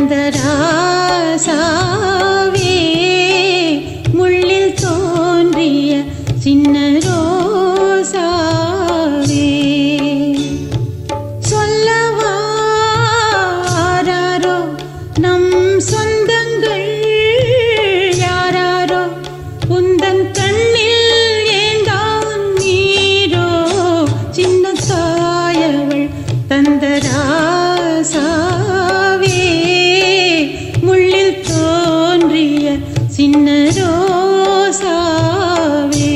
தந்த ராசாவே முள்ளில் தோன்றிய சின்ன ரோசாவே சொல்லவாராரோ நம் சொந்தங்கள் யாராரோ உந்தன் கண்ணில் ஏந்தான் நீரோ சின்ன தாயவள் தந்த ராசாவே முள்ளில் தோன்றிய சின்ன ரோசாவே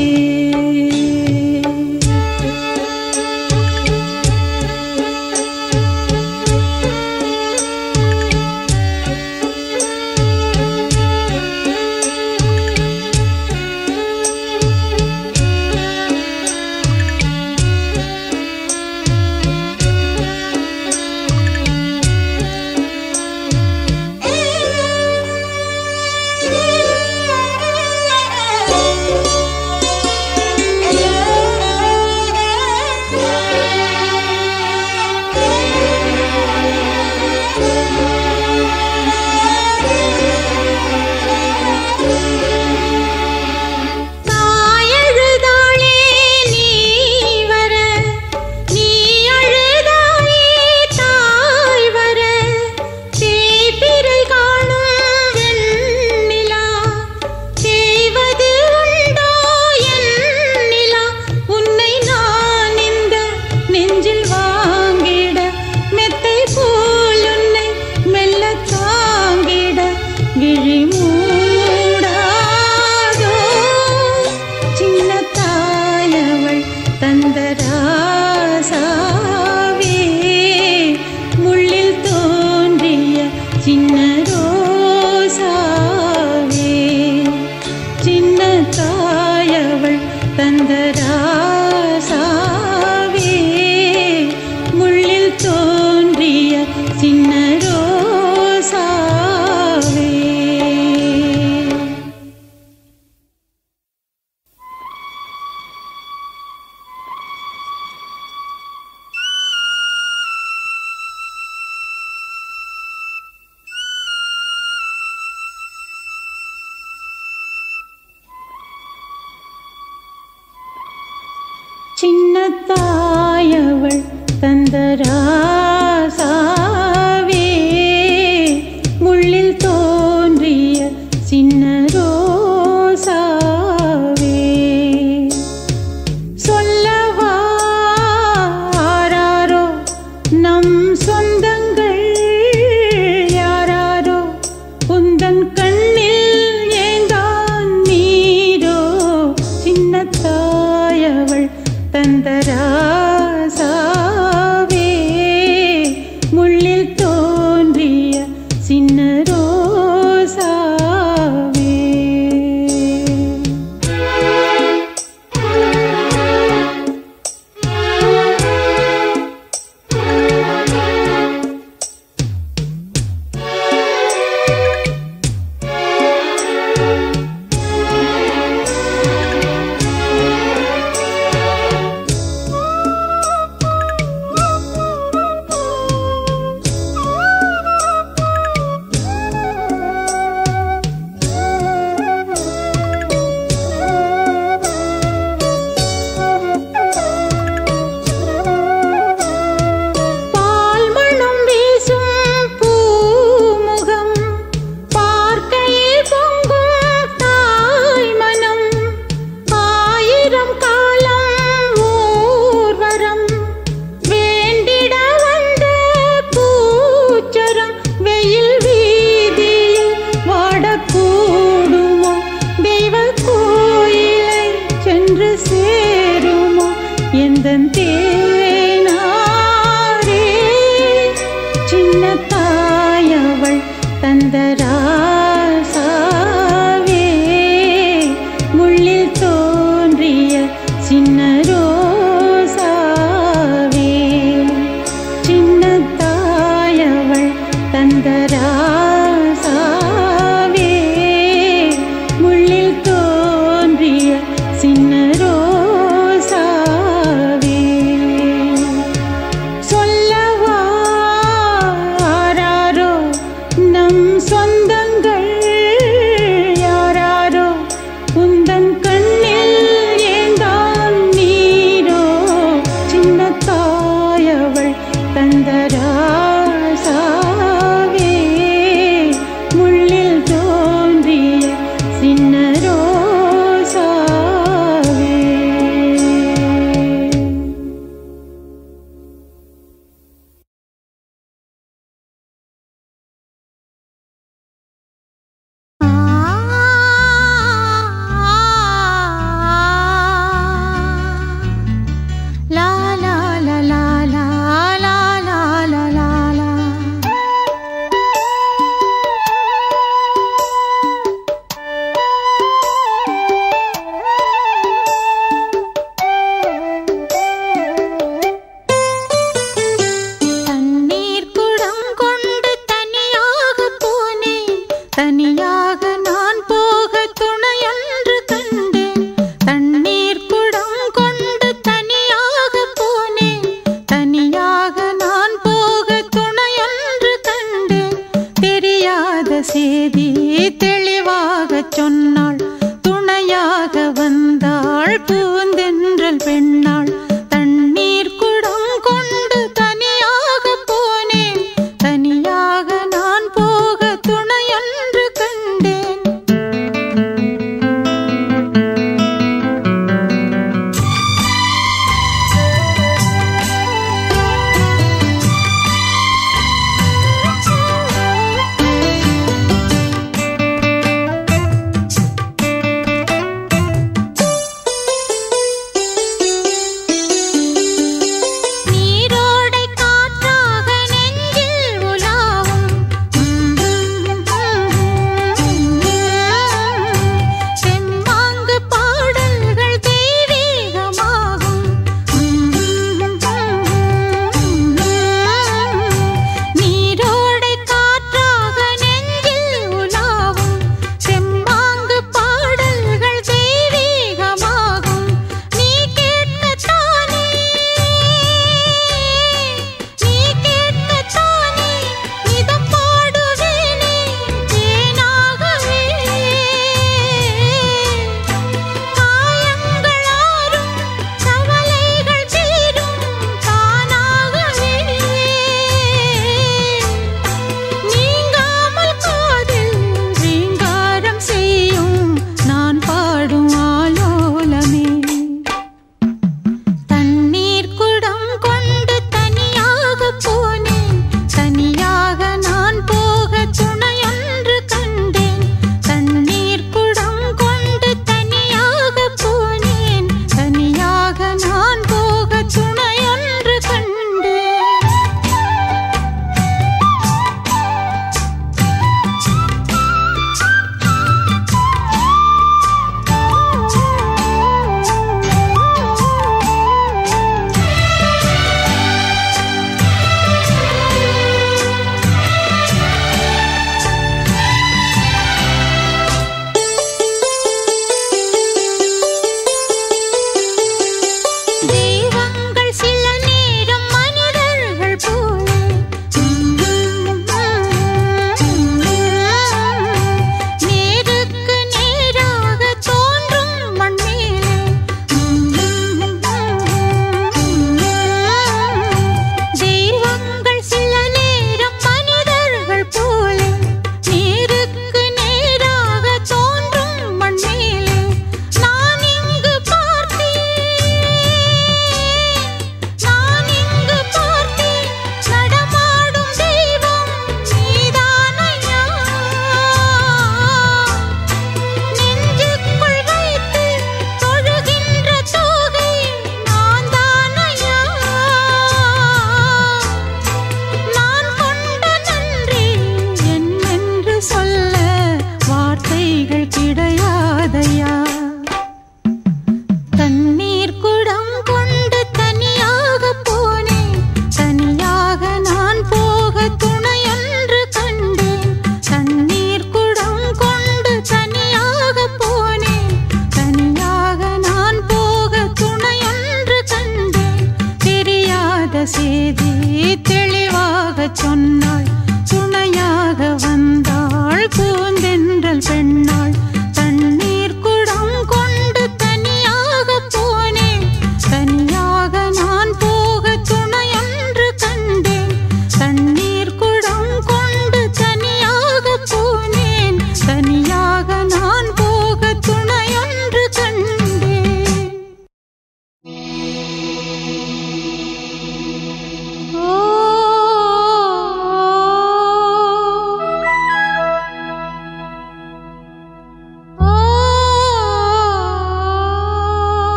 தாயழுதாளே நீ வர நீ அழுதாயே தாய் வர தேய்பிறை காணும் வெண்ணிலா தேய்வது உண்டோ என் நிலா உன்னை நான் இந்த நெஞ்சில் வாங்கிட மெத்தை போல் உன்னை மெல்ல தாங்கிட விழி மூடாதோ சின்ன தாயவள் தந்த ராசாவே முள்ளில் தோன்றிய சின்ன ரோசாவே சின்ன தாயவள் தந்த ராசாவே முள்ளில் தோன்றிய சின்ன ரோசாவே சின்ன தாயவள் தந்த ராசாவே முள்ளில் தோன்றிய சின்ன ரோசாவே சொல்லவாராரோ நம் சொந்தங்கள் யாராரோ உந்தன் கண்ணில் ஏந்தான் நீரோ சின்ன தாயவள் தந்த ராசாவே முள்ளில் தோன்றிய சின்ன ரோசாவே பால் மணம் வீசும் பூமுகம் பார்க்கையில் பொங்கும் தாய் மனம் ஆயிரம் காலம் ஊர்வரம் வேண்டிட வந்த பூச்சரம் வெயில் வீதியில் வாடக்கூடுமோ தெய்வ கோயிலை சென்று சேருமோ எந்தன் தேனாரே சின்ன தாயவள் தந்த ராசாவே முள்ளில் தோன்றிய சின்ன ரோசாவே சின்ன தாயவள் தந்த ராசாவே முள்ளில் தோன்றிய சின்ன ரோசாவே சொல்லவாராரோ நம் தந்த ராசாவே முள்ளில் தோன்றிய சின்ன ரோசாவே லா லா லா லா லா லா லா லா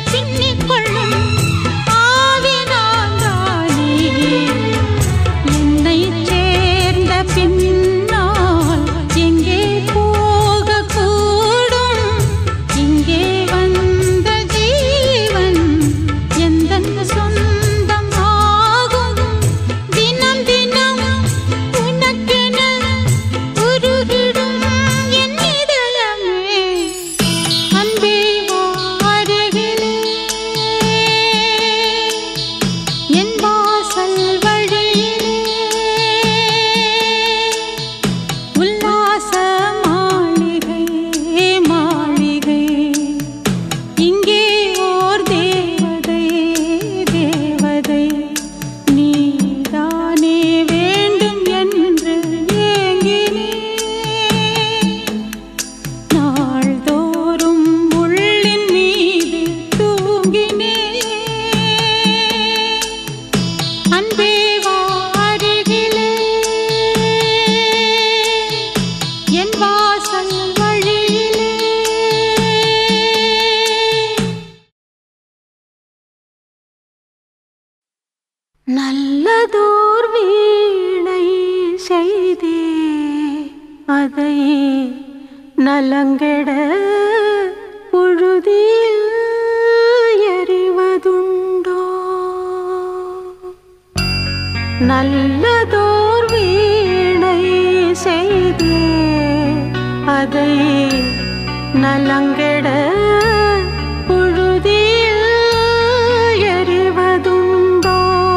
பின்னிக் கொள்ளும் ஆவினான்தானே என்னைச் சேர்ந்த பின்னால் எங்கே போகக்கூடும் இங்கே வந்த ஜீவன் எந்தன் சொந்தம் ஆகும் தினம் தினம் உனக்கென உருகிடும் என் இதயமே அன்பே அருகிலே என் வாசல் வழியிலே உல்லாச மாளிகை மாளிகை இங்கே ஓர் தேவதை தேவதை நீதானே வேண்டும் என்று ஏங்கினேன் நாள்தோறும் உள்ளின் மீது தூங்கினேன் அன்பே வா அருகிலே என் வாசல் வழியிலே நல்லதோர் வீணை செய்தே அதை நலங்கெட புழுதியில் எறிவதுண்டோ நல்லதோர் வீணை செய்தே அதை நலங்கெட புழுதியில் எறிவதுண்டோ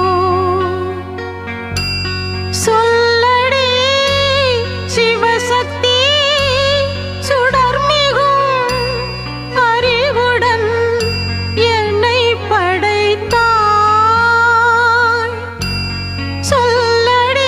சொல்லடி சிவசக்தி சுடர்மிகும் அறிவுடன் என்னை படைத்தாய் சொல்லடி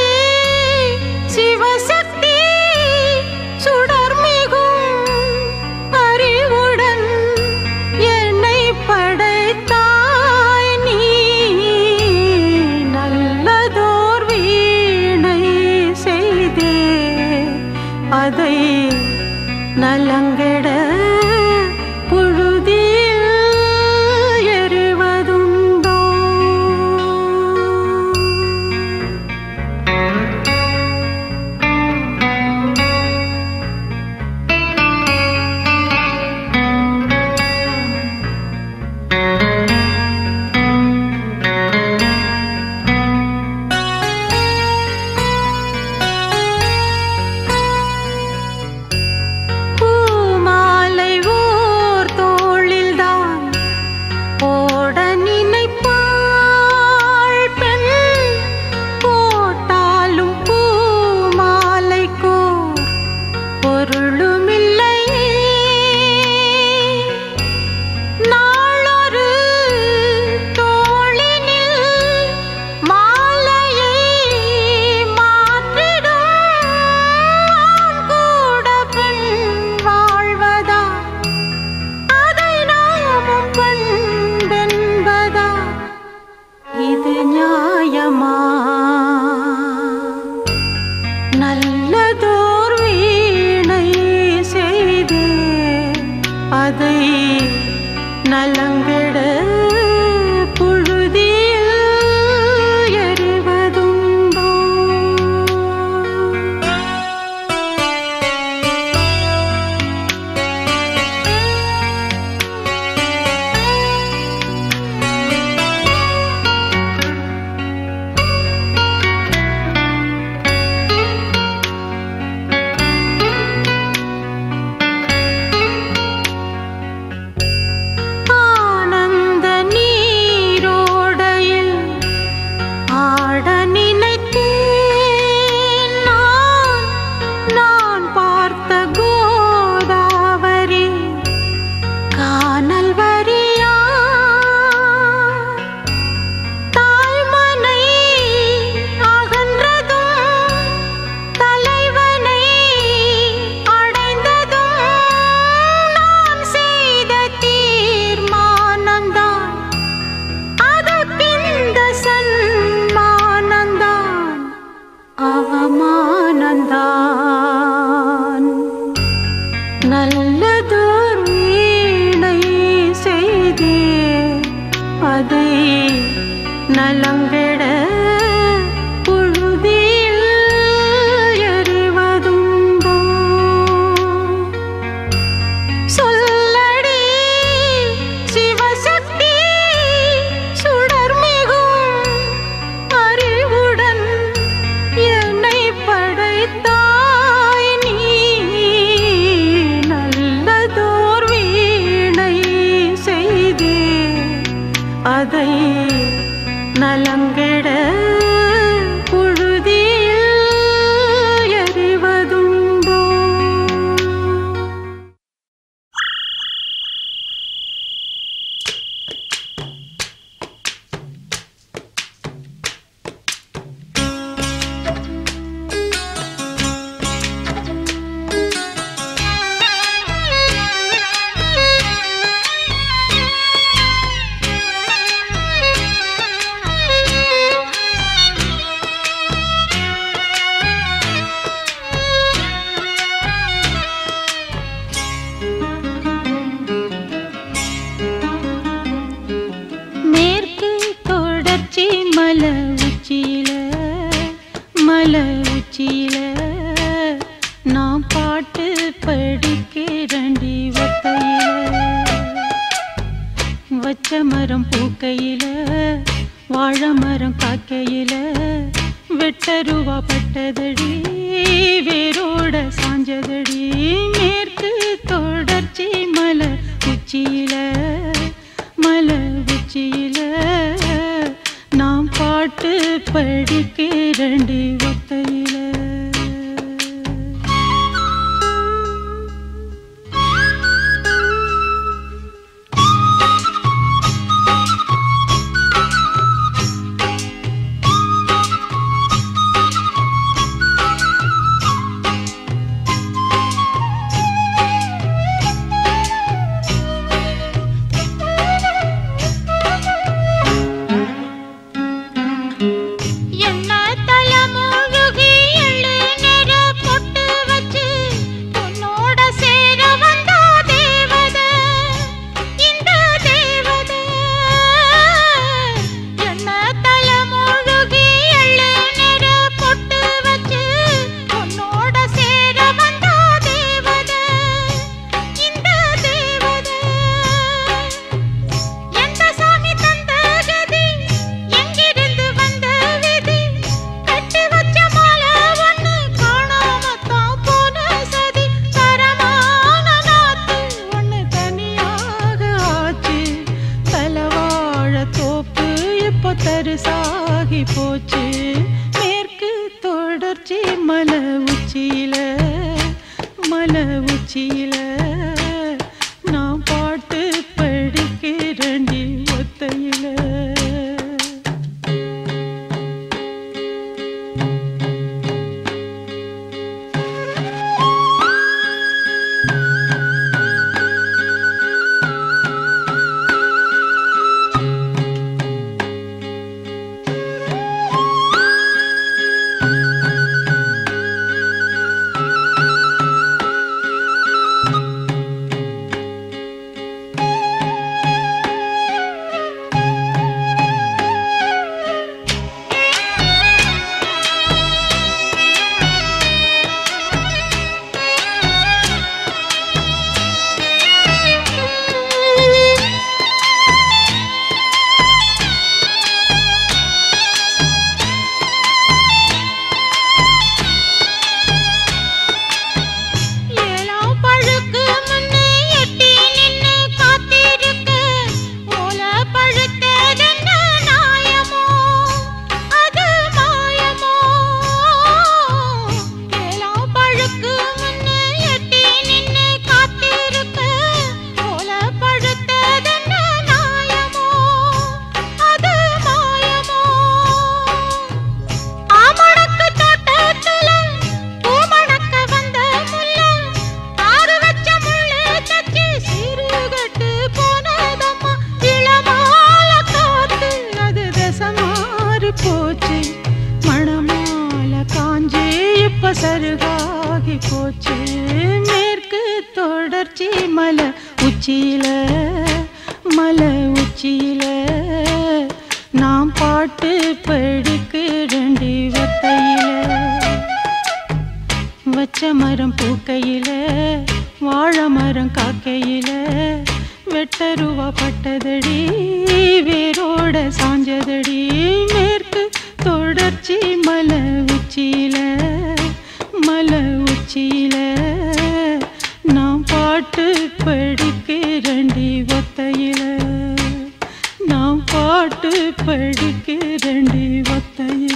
அதை நலங்கெட புழுதியில் எறிவதுண்டோ சொல்லடி சிவசக்தி சுடர்மிகும் அறிவுடன் என்னை படைத்தாய் நீ நல்லதோர் வீணை செய்தே அதை நலங்கெட புழுதியில் எறிவதுண்டோ மேற்கு தொடர்ச்சி மலை உச்சியில மலை உச்சியில நான் பாட்டு படிக்கிறண்டி ஒத்தையில வச்ச மரம் பூக்கையில வாழை மரம் காக்கையில வெட்டருவா பட்டதடி வேரோட சாஞ்சதடி மேற்கு தொடர்ச்சி மலை உச்சியில மலை உச்சியில நான் பாட்டு படிக்கிறண்டி ஒத்தையில என்ன தலைமுழுகி எள்ளு நிற பொட்டு வச்சு உன்னோட சேர வந்தா தேவதை இந்த தேவதை என்ன தலைமுழுகி எள்ளு நிற பொட்டு வச்சு உன்னோட சேர வந்தா தேவதை இந்த தேவதை எந்த சாமி தந்த கதி எங்கிருந்து வந்த விதி கட்டி வச்ச மாலை ஒண்ணு காணாமத்தான் போன சதி தரமான நாத்து ஒண்ணு தனியாக ஆச்சு தலவாழ தோப்பு இப்போ தரிசாகி போச்சு மேற்கு தொடர்ச்சி மலை உச்சியில மலை உச்சியில நான் பாட்டு படிக்கிறண்டி ஒத்தையில ஏழாம் பழுக்கு முன்னே எட்டி நின்னு காத்திருக்க ஓல பழுத்ததென்ன நாயமோ அது மாயமோ ஏழாம் பழுக்கு முன்னே எட்டி நின்னு காத்திருக்க ஓல பழுத்ததென்ன நாயமோ அது மாயமோ ஆமணக்கு தோட்டத்துல பூமணக்க வந்த முல்ல ஆறு வச்ச முள்ளு தச்சு சிறுகட்டு போனதம்மா இளமால காத்து அது தசை மாறி போச்சு மணமால காஞ்சு இப்ப சருகாகி போச்சு மேற்கு தொடர்ச்சி மலை உச்சியில மலை உச்சியில பாட்டு படிக்கிறண்டி வத்தையில வச்ச மரம் பூக்கையில வாழை மரம் காக்கையில வெட்டருவா பட்டதடி வேரோட சாஞ்சதடி மேற்கு தொடர்ச்சி மலை உச்சியில மலை உச்சியில நான் பாட்டு படிக்கிறண்டி ஒத்தையில நான் பாட்டு படிக்கிறண்டி ஒத்தையில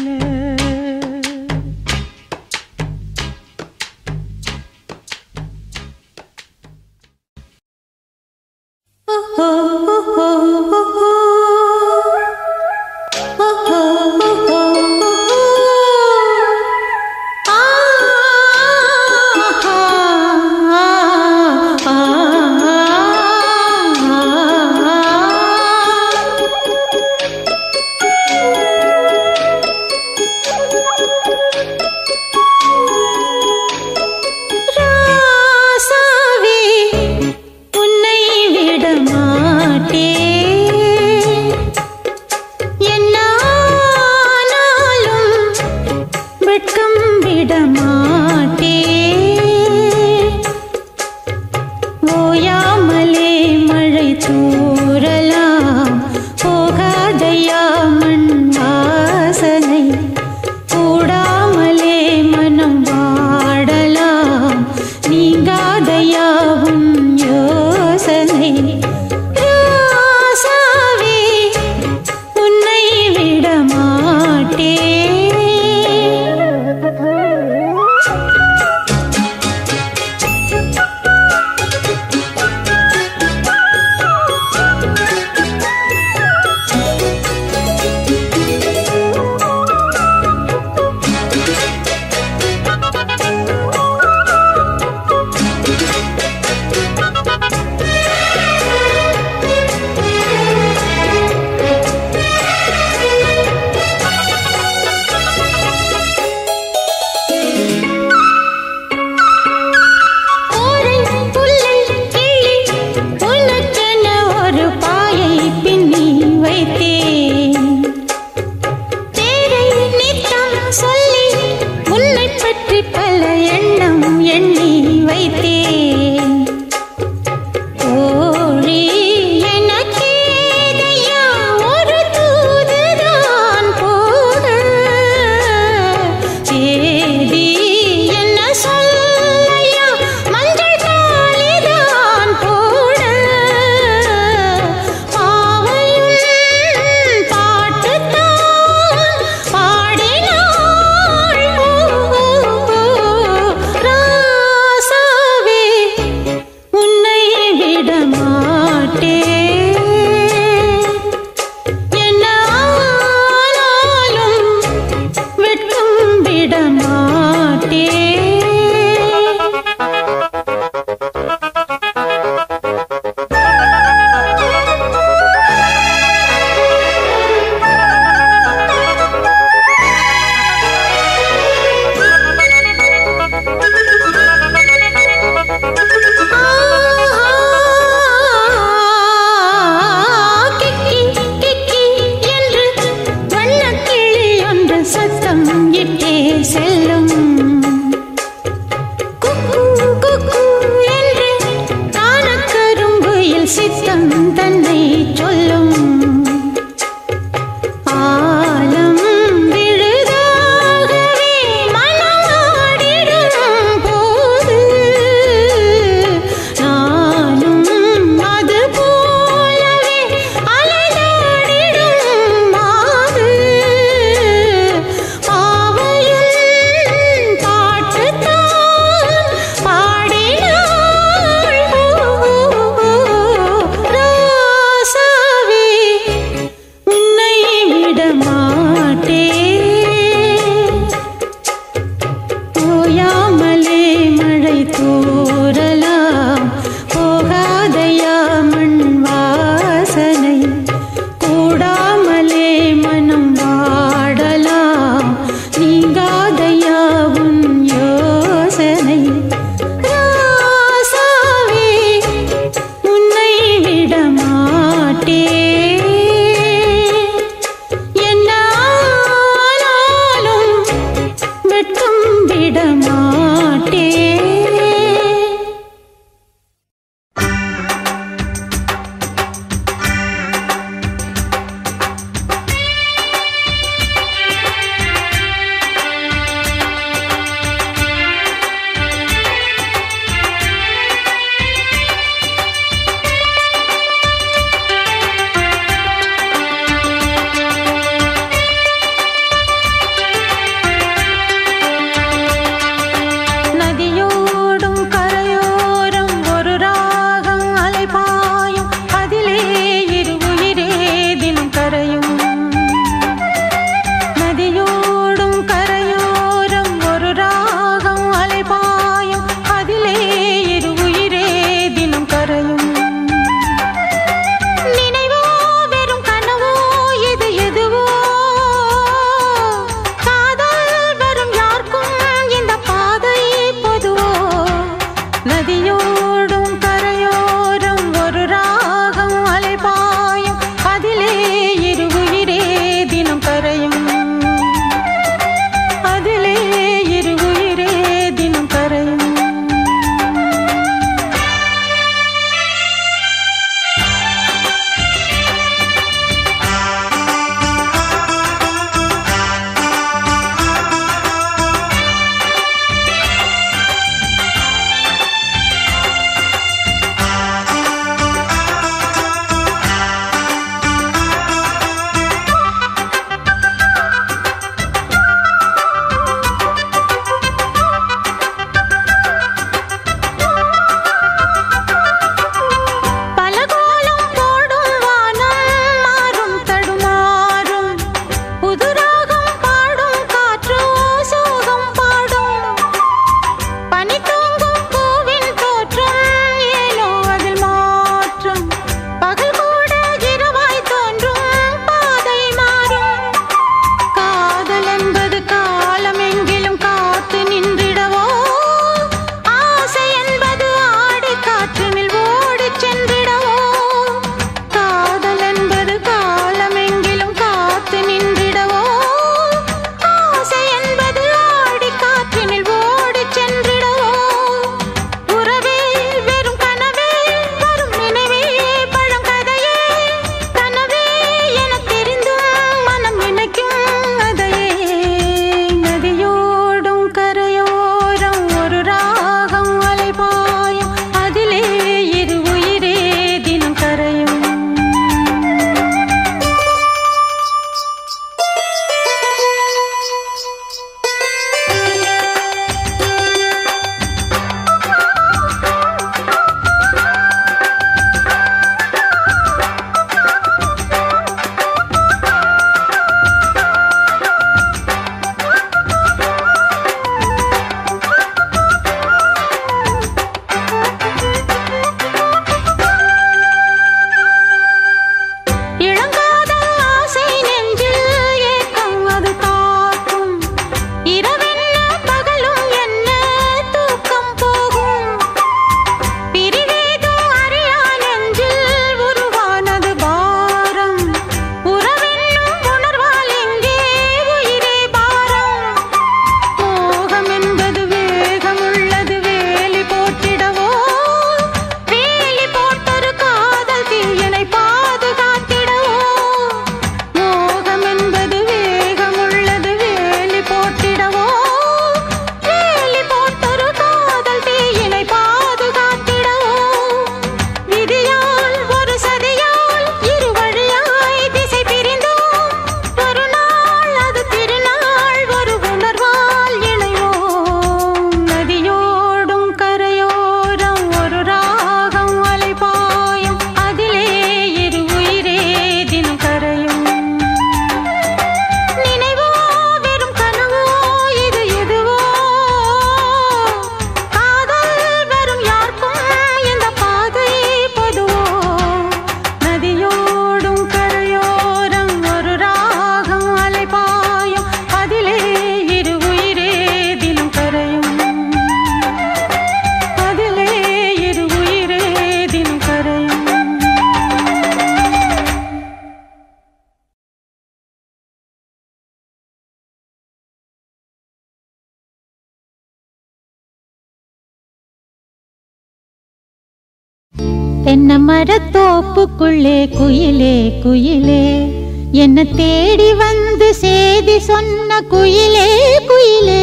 தென்னை மரத்தோப்புக்குள்ளே குயிலே குயிலே என்ன தேடி வந்து செய்தி சொன்ன குயிலே குயிலே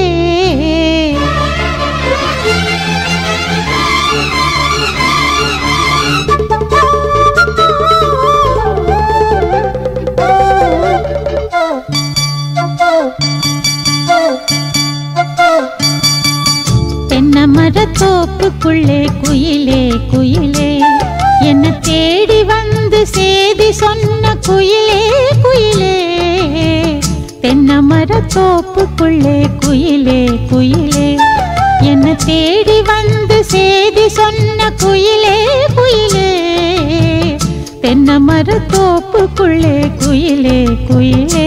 தென்னை மரத்தோப்புக்குள்ளே குயிலே குயிலே என்ன தேடி வந்து செய்தி சொன்ன குயிலே குயிலே தென்னை மரத்தோப்புக்குள்ளே குயிலே குயிலே என்ன தேடி வந்து செய்தி சொன்ன குயிலே குயிலே தென்னை மரத்தோப்புக்குள்ளே குயிலே குயிலே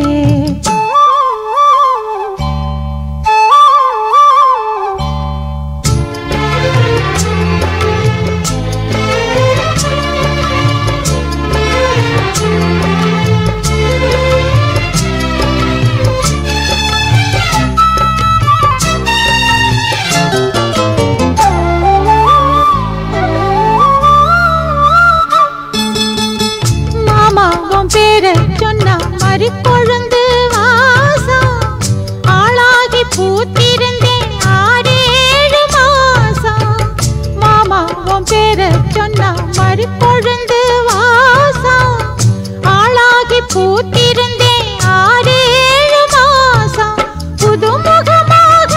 மாமா உன் பேரை சொன்னா மறி கொழுந்து வாசம் ஆளாகி பூத்திருந்தேன் ஆறேழு மாசம் மாமா உன் பேரை சொன்னா மறி கொழுந்து வாசம் ஆளாகி பூத்திருந்தேன் ஆறேழு மாசம் புதுமுகமாக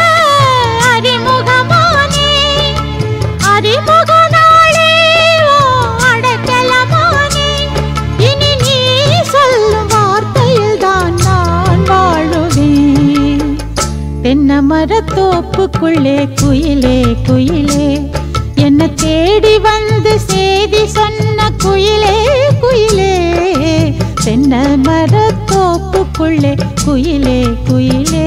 அறிமுகமானே அறிமுக நாளே ஓ அடக்கலமானே இனி நீ சொல்லும் வார்த்தையில் தான் நான் வாழுவேன் தென்னை மரத்தோப்புக்குள்ளே குயிலே குயிலே என்ன தேடி வந்து செய்தி சொன்ன குயிலே குயிலே தென்னை மரத்தோப்புக்குள்ளே குயிலே குயிலே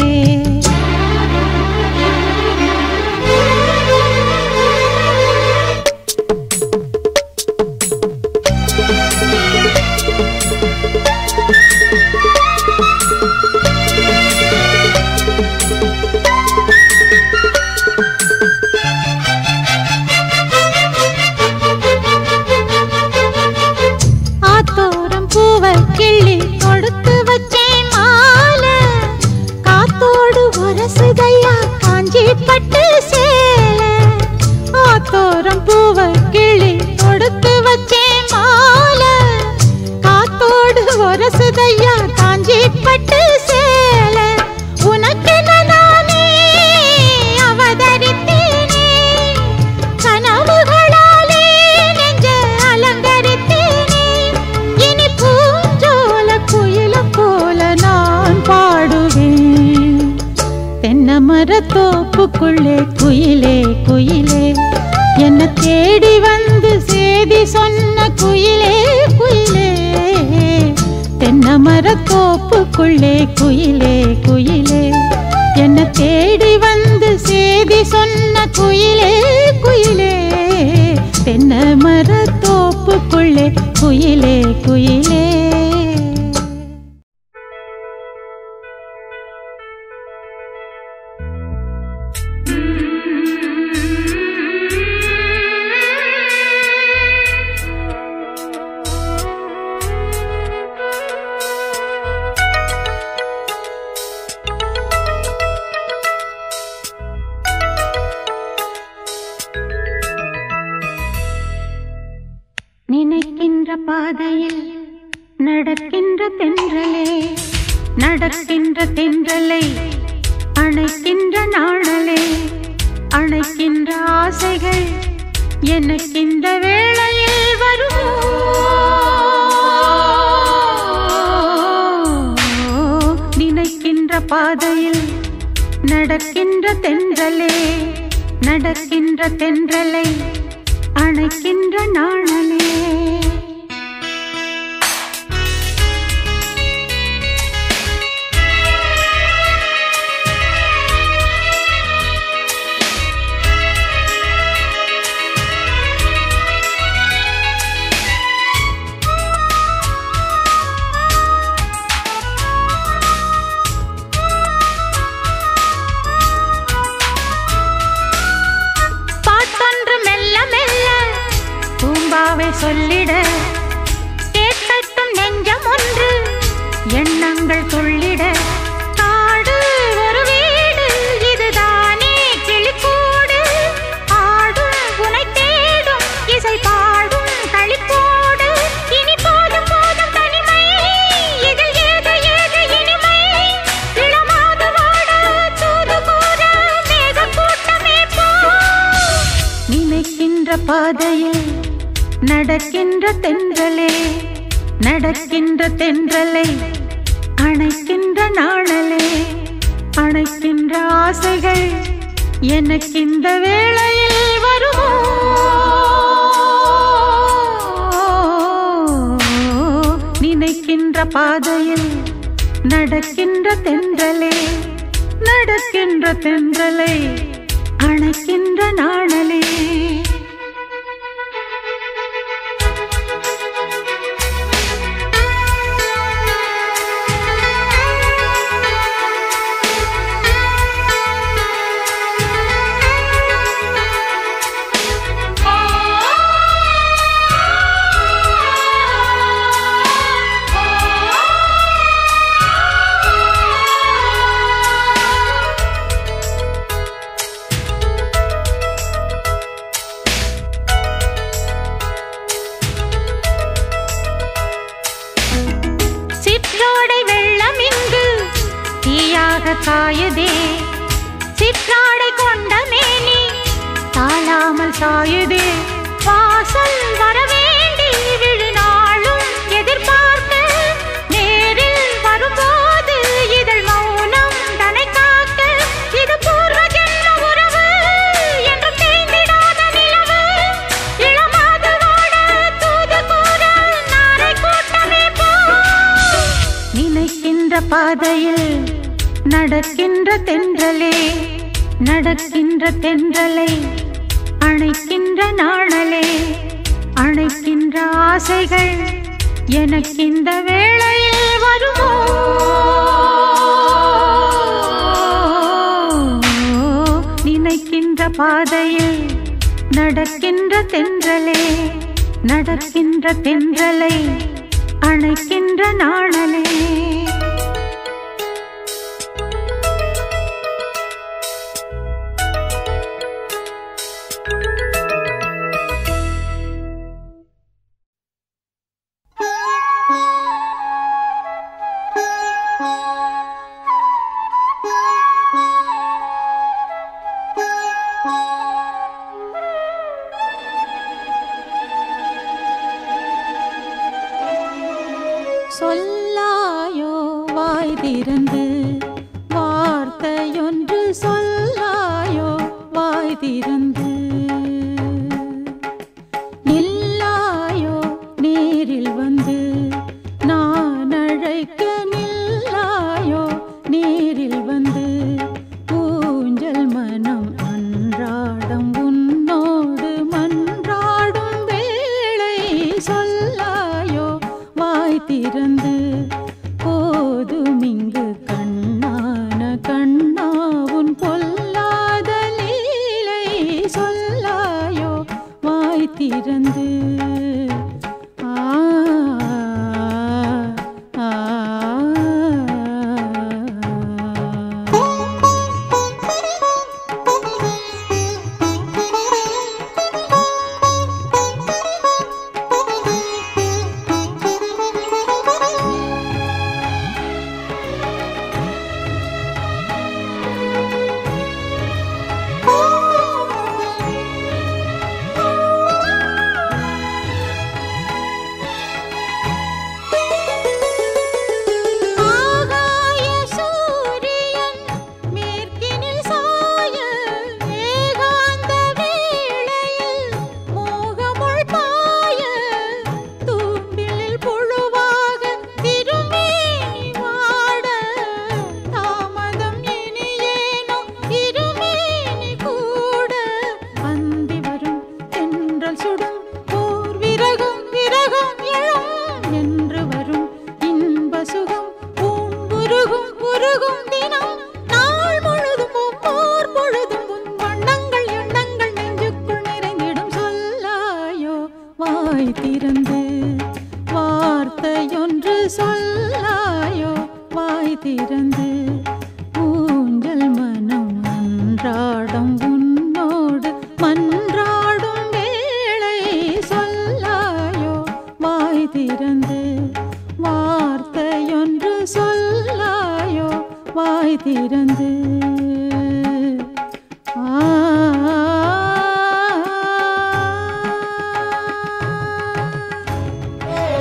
ஆத்தோரம் பூவை கிள்ளி கொடுத்து வச்சேன் மாலை காத்தோடு உரசுதையா காஞ்சி பட்டு சேலை ஆத்தோரம் பூவை கிள்ளி கொடுத்து வச்சேன் மாலை காத்தோடு உரசுதையா காஞ்சி பட்டு சேலை உனக்கென நானே அவதரித்தேனே கனவுகளாலே நெஞ்ச அலங்கரித்தேனே இனி பூஞ்சோல குயில போல நான் பாடுவேன் தென்னை மரத்தோப்புக்குள்ளே குயிலே குயிலே என்ன தேடி வந்து செய்தி சொன்ன குயிலே குயிலே தென்னை மரத்தோப்புக்குள்ளே குயிலே குயிலே என்ன தேடி வந்து செய்தி சொன்ன குயிலே குயிலே தென்னை மரத்தோப்புக்குள்ளே குயிலே குயிலே நினைக்கின்ற பாதையில் நடக்கின்ற தென்றலே நடக்கின்ற தென்றலை அணைக்கின்ற நாணலே அணைக்கின்ற ஆசைகள் எனக்கின்ற வேளையில் வருமோ நினைக்கின்ற பாதையில் நடக்கின்ற தென்றலே நடக்கின்ற தென்றலை அணைக்கின்ற நாணலே பாட்டொன்று மெல்ல மெல்ல சொல்லிட கேட்கட்டும் நெஞ்சம் ஒன்று எண்ணங்கள் துள்ளிட காடு ஒரு வீடு இதுதானே கிளிக்கூடு ஆடும் உனை தேடும் இசை பாடும் களிப்போடு இனி போதும் போதும் தனிமை இதில் ஏது ஏது இனிமை இளமாது வாட தூது கூற மேக கூட்டமே போ நினைக்கின்ற பாதையில் நடக்கின்ற தென்றலே நடக்கின்ற தென்றலை அணைக்கின்ற நாணலே அணைக்கின்ற ஆசைகள் எனக்கு இந்த வேளையில் வருமோ நினைக்கின்ற பாதையில் நடக்கின்ற தென்றலே நடக்கின்ற தென்றலை அணைக்கின்ற நாணலே சிற்றோடை வெள்ளம் இங்கு தீயாக காயுதே சிற்றாடை கொண்ட மேனி தாழாமல் சாயுதே வாசல் வரவேண்டி விழுநாளும் எதிர்பார்க்க நேரில் வரும்போது இதழ் மௌனம் தனை காக்க இது பூர்வ ஜென்ம உறவு என்று தேய்ந்திடாத நிலவு இளமாது வாட தூது கூற நாரை கூட்டமே போ நினைக்கின்ற பாதையில் நடக்கின்ற தென்றலே நடக்கின்ற தென்றலை அணைக்கின்ற நாணலே அணைக்கின்ற ஆசைகள் எனக்கிந்த வேளையில் வருமோ நினைக்கின்ற பாதையில் நடக்கின்ற தென்றலே நடக்கின்ற தென்றலை அணைக்கின்ற நாணலே சொல்லாயோ வாய் திறந்து வார்த்தையொன்று சொல்லாயோ வாய் திறந்து நில்லாயோ நேரில் வந்து நான் அழைக்க நில்லாயோ நேரில் வந்து ஊஞ்சல் மனம் அன்றாடம் உன்னோடு மன்றாடும் வேளை சொல்லாயோ வாய் திறந்து போதும் இங்கு கண்ணான கண்ணாவுன் பொல்லாத லீலை சொல்லாயோ வாய் திறந்து ஆ ஆ, ஆ வார்த்தையொன்று சொல்லாயோ வாய் திறந்து ஊஞ்சல் மனம் அன்றாடம் உன்னோடு மன்றாடும் வேளை சொல்லாயோ வாய் திறந்து வார்த்தையொன்று சொல்லாயோ வாய் திறந்து ஆ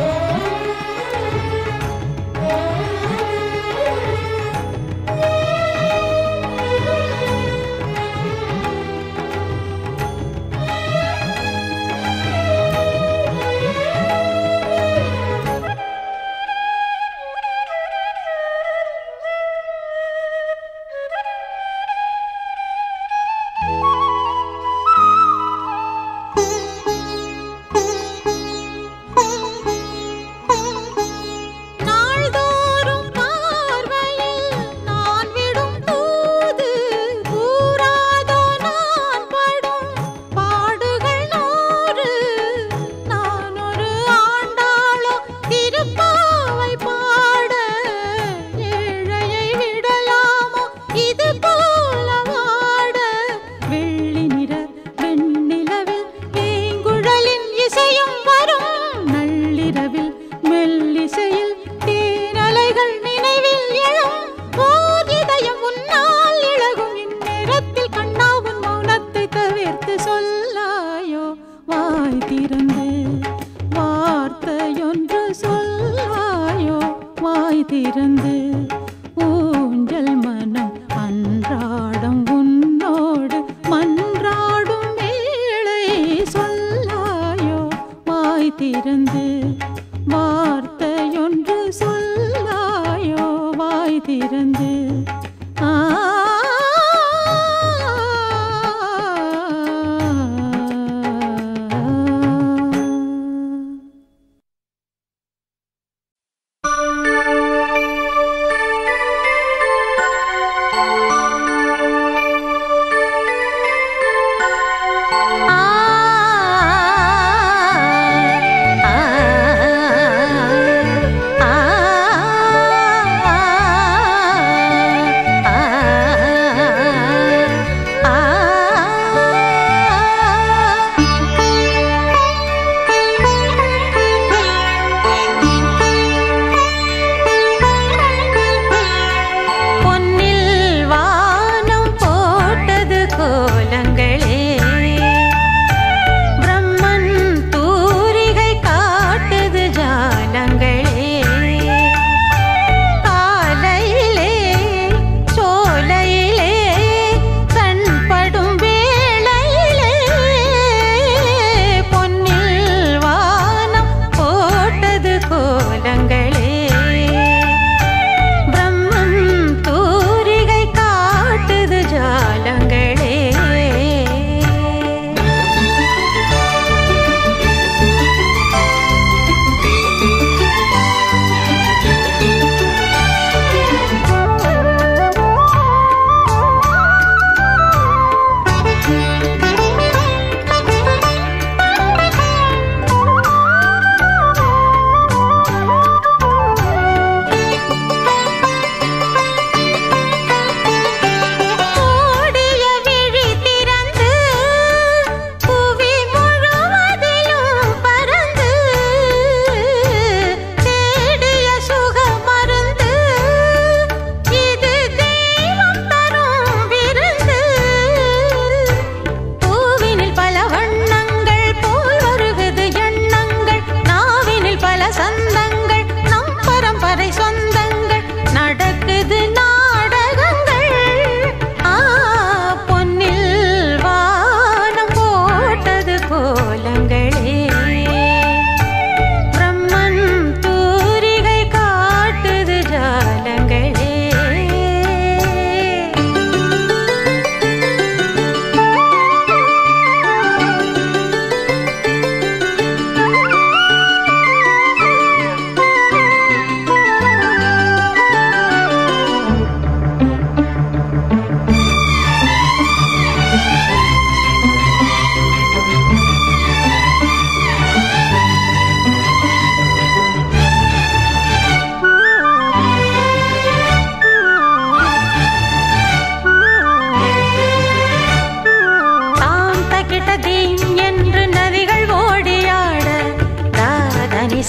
நாள்தோறும் பார்வையில் நான் விடும் தூது கூறாதோ நான் படும் பாடுகள் நூறு நான் ஒரு ஆண்டாளோ திருப்பாவை பாட ஏழையை விடலாமோ இது போல வாட வெள்ளி நிற வெண்ணிலவில் வேங்குழலின் இசையும் வரும் நள்ளிரவில் மெல்லிசையில் தேனலைகள் நினைவில் எழும் ஓர் இதயம் உன்னால் இழகும் இந்நேரத்தில் கண்ணா உன் மௌனத்தை தவிர்த்து சொல்லாயோ வாய் திறந்து வார்த்தையொன்று சொல்லாயோ வாய் திறந்து ஊஞ்சல் மனம் அன்றாடம் உன்னோடு மன்றாடும் வேளை சொல்லாயோ வாய் திறந்து வார்த்தையொன்று சொல்லாயோ வாய் திறந்து ஆ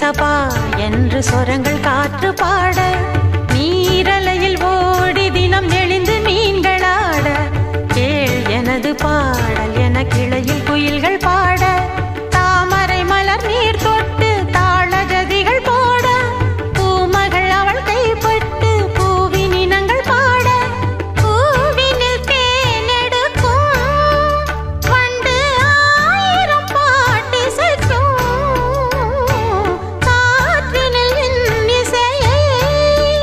தபா என்று சொரங்கள் காற்று பாட நீரலையில் ஓடி தினம் நெளிந்து மீன்களாட கேள் எனது பாடல் என கிளையில் குயில்கள் பாட தாமரை மலர் நீர் தொட்டு தாள ஜதிகள் போட பூமகள் அவள் கைப்பட்டு பூவின் இனங்கள் பாட பூவினில் தேனெடுக்கும் வண்டு ஆயிரம் பாட்டு செற்றும் காற்றினில் இன்னிசையை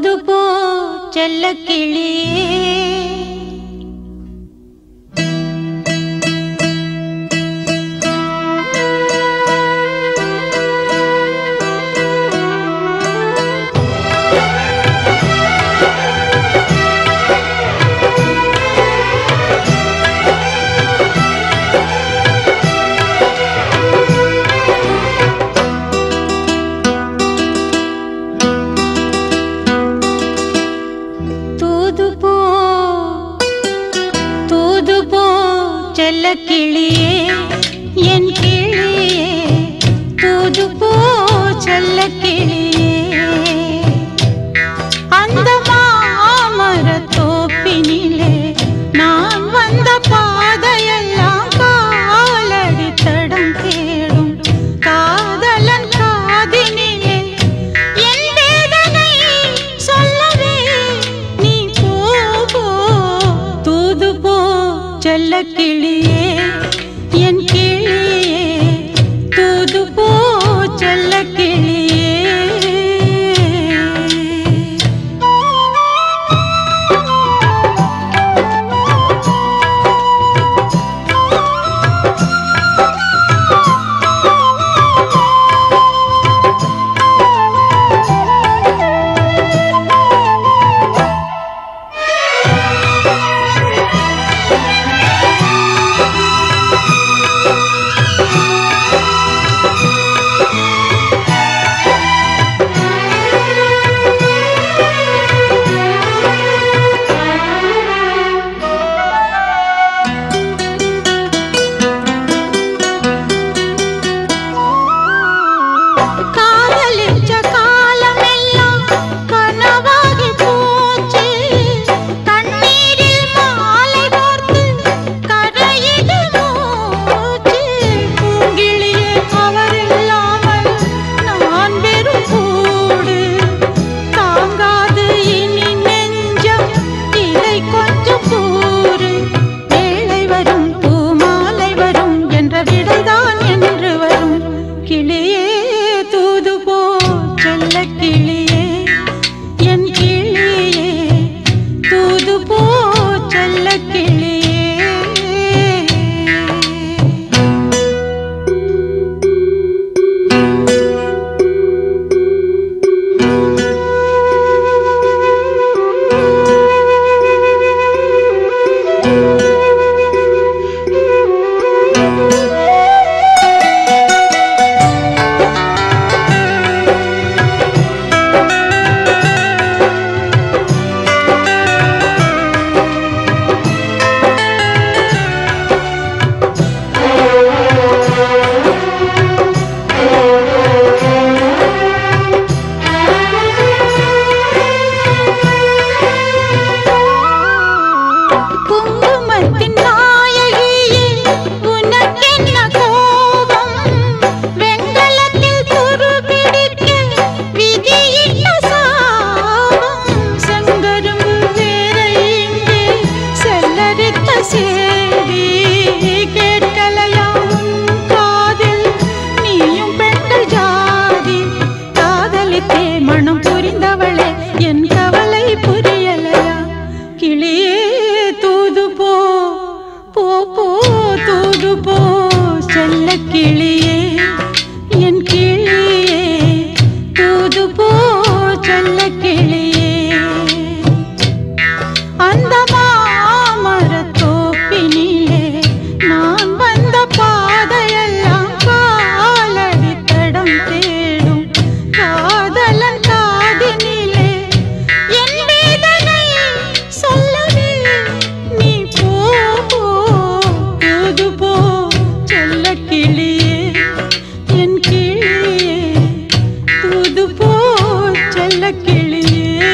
தூது போ செல்ல கிளியே தூது போ தூது போ செல்ல கிளியே என் கிளியே தூது போ செல்ல கிளியே அந்த மாமர தோப்பினிலே நான் வந்த பாதையெல்லாம் காலடி தடம் தேடும் காதலன் காதினிலே என் வேதனை சொல்லவே நீ போ போ தூது போ செல்ல கிளியே என் கிளியே தூது போ செல்ல கிளியே காதலிச்ச காலமெல்லாம் கனவாகி போச்சு கண்ணீரில் மாலை கோர்த்து கரையிடு மூச்சு பூங்கிளியே அவர் இல்லாமல் நான் வெறும் கூடு தாங்காது இனி நெஞ்சம் இதை கொஞ்சம் கூறு வேளை வரும் பூமாலை வரும் என்ற விடைதான் என்று வரும் கிளியே தூது போ செல்ல கிளியே என் கிளியே தூது போ செல்ல கிளியே குங்குமத்தின் நாயகியே உனக்கென்ன கோபம் வெண்கலத்தில் துருபிடிக்க விதியிட்ட சாபம் செங்கரும்பு வேற இங்கே செல்லரித்த சேரி கேட்கலையா உன் காதில் நீயும் பெண்கள் ஜாதி காதலித்தே மனம் புரிந்தவளே என் கவலை புரியலையா கிளியே தூது போ போ போ தூது போ செல்ல கிளியே என் கிளியே தூது போ செல்ல கிளியே அந்த மாமர தோப்பினிலே நான் வந்த பாதையெல்லாம் காலடி தடம் தேடும் காதலன் காதினிலே என் வேதனை சொல்லவே நீ போ போ தூது போ செல்ல கிளியே என் கிளியே தூது போ செல்ல கிளியே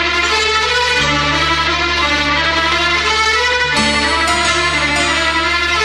ஆ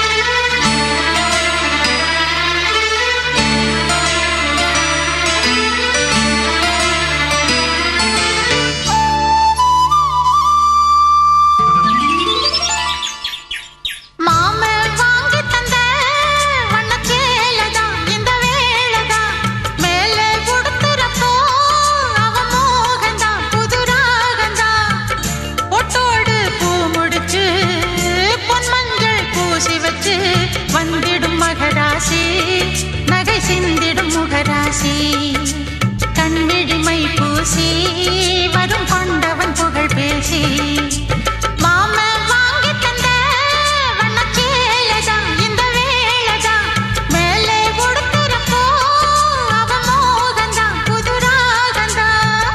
முகராசி நகை சிந்திடும் முகராசி கண்ணிழிமை பூசி வரும் கொண்டவன் புகழ் பேசி மாமன் வாங்கி தந்த வண்ணச்சேலைதான் இந்த வேலைதான் மேலே கொடுத்திருப்போ அவன் மோகந்தான் புது ராகந்தான்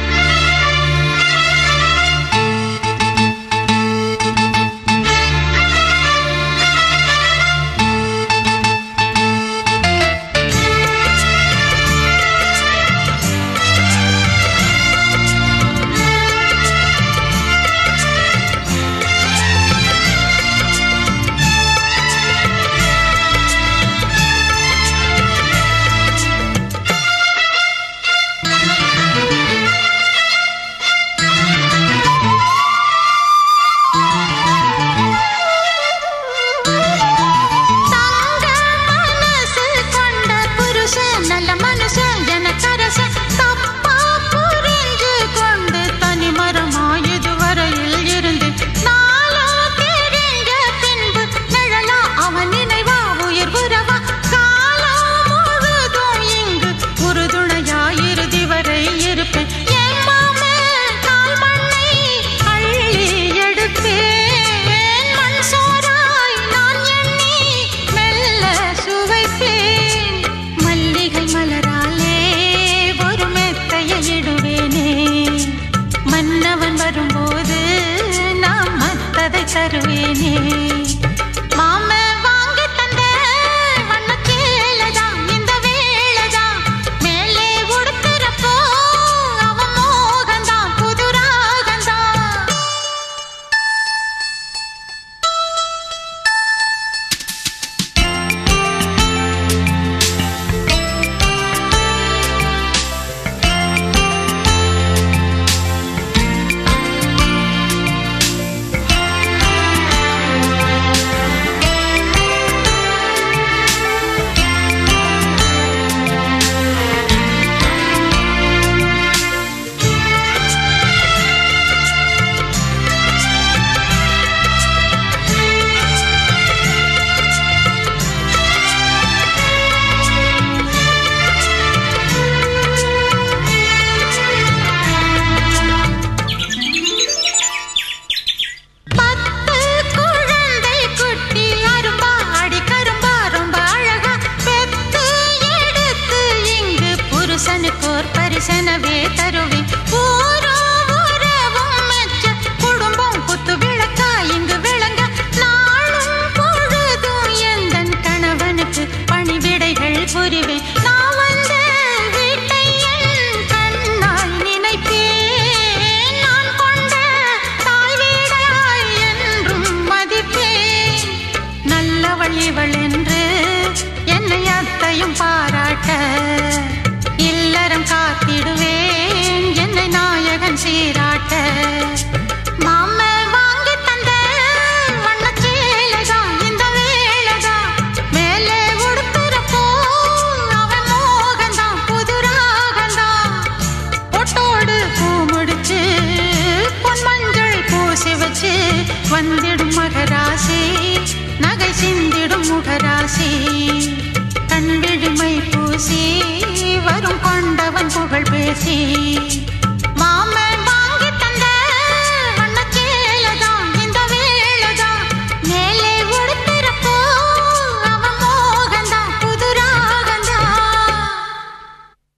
தங்க மனசு கொண்ட புருஷன் நல்ல மனுஷன் எனக்கரசன் தப்பா புரிஞ்சு கொண்டு தனிமரமா இதுவரையில் இருந்து நாளும் தெரிஞ்ச பின்பு நிழலா அவன் நினைவா உயிர் உறவா காலம் முழுதும் இங்கு உறுதுணையா இறுதி வரை இருப்பேன் என் மாமன் கால் மண்ணை அள்ளி எடுப்பேன் மண் சோறாய் நான் எண்ணி மெல்ல சுவைப்பேன் மல்லிகை மலராலே ஒரு மெத்தையை இடுவேனே மன்னவன் வரும்போது நாம் மத்ததை தருவேனே மாம வாங்கி தந்த வண்ணச்சேலைதான் இந்த வேலைதான் மேலே உடுத்துறப்போ அவன் மோகந்தான் புது ராகந்தான் பத்து குழந்தை குட்டி அரும்பா அடி கரும்பா ரொம்ப அழகா பெத்து எடுத்து இங்கு புருஷனுக்கு ஒரு பரிசனவே தருவேன் ஊரும் உறவும் மெச்ச குடும்பம் குத்து விளக்கா இங்கு விளங்க நாளும் பொழுதும் எந்தன் கணவனுக்கு பணிவிடைகள் புரிவேன் நான் வந்த வீட்டை என் கண்ணால் நினைப்பேன் நான் கொண்ட தாய் வீடாய் என்றும் மதிப்பேன் நல்லவள் இவள் என்று என்னை அத்தையும் பாராட்ட இல்லறம் காத்திடுவேன் என்னை நாயகன் சீராட்ட மாம வாங்கி தந்த வண்ணச்சேலைதான் இந்த வேலைதான் மேலே உடுத்துறப்போ அவன் மோகந்தான் புது ராகந்தான் பொட்டோடு பூ முடிச்சு பொன் மஞ்சள் பூசி வச்சு வந்திடும் மகராசி நகை சிந்திடும் முகராசி கண்விழிமை பூசி வரும் கொண்டவன் புகழ் பேசி